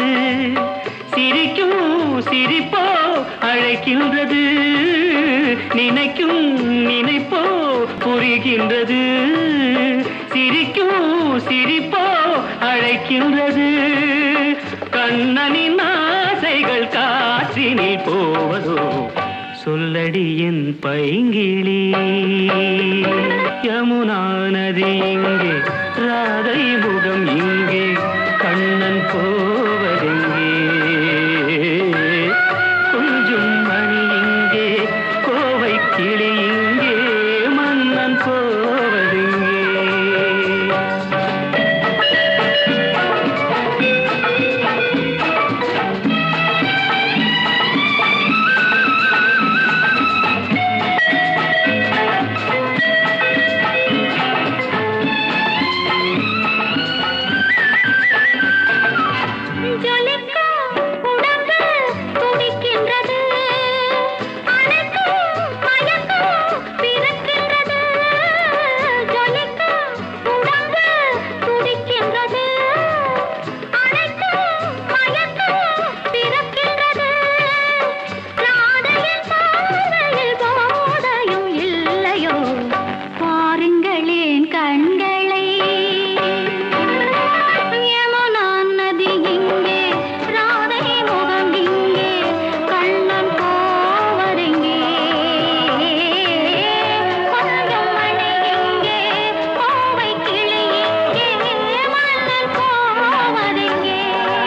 சிரிக்கும் சிரிப்போ அழைக்கின்றது நினைக்கும் நினைப்போ புரிகின்றது சிரிக்கும் சிரிப்போ அழைக்கின்றது கண்ணனின் ஆசைகள் காற்றினில் போவதோ சொல்லடி என் பைங்கிளி யமுனா நதி இங்கே ராதை முகம் இங்கே கண்ணன் போவதெங்கே கொஞ்சம் மணி இங்கே கோவை கிளி இங்கே மன்னன் போவதெங்கே ஜொலிக்கும் உடம்பு துடிக்கின்றது அணைக்கும் மயக்கம் பிறக்கின்றது ஜொலிக்கும் உடம்பு துடிக்கின்றது அணைக்கும் மயக்கம் பிறக்கின்றது ராதையின் பார்வையில் போதையும் இல்லையோ பாருங்களேன் கண்களை யமுனா நதி இங்கே ராதை முகம் இங்கே கண்ணன் போவதெங்கே கொஞ்சம் மணி இங்கே கோவை கிளி இங்கே மன்னன் போவதெங்கே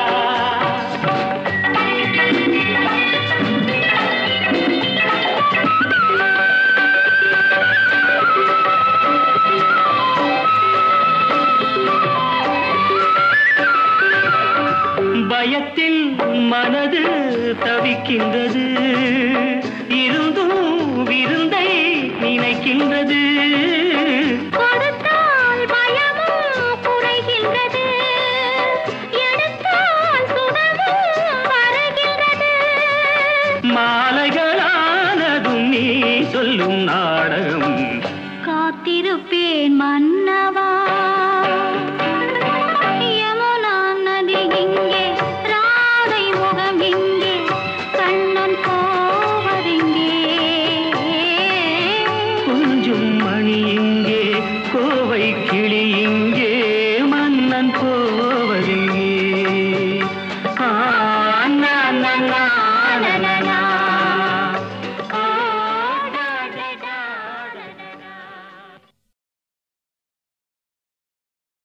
பயத்தில் மனது தவிக்கின்றது இருந்தும் விருந்தை நினைக்கின்றது கொடுத்தால் பயமும் குறைகின்றது எடுத்தால் சுகமும் வருகின்றது மாலைகளானதும் நீ சொல்லும் நாடகம் காத்திருப்பேன் மன்னவா யமுனா நதி இங்கே ராதை முகம் இங்கே கண்ணன் போவதெங்கே கொஞ்சம் மணி இங்கே கோவை கிளி இங்கே மன்னன் போவதெங்கே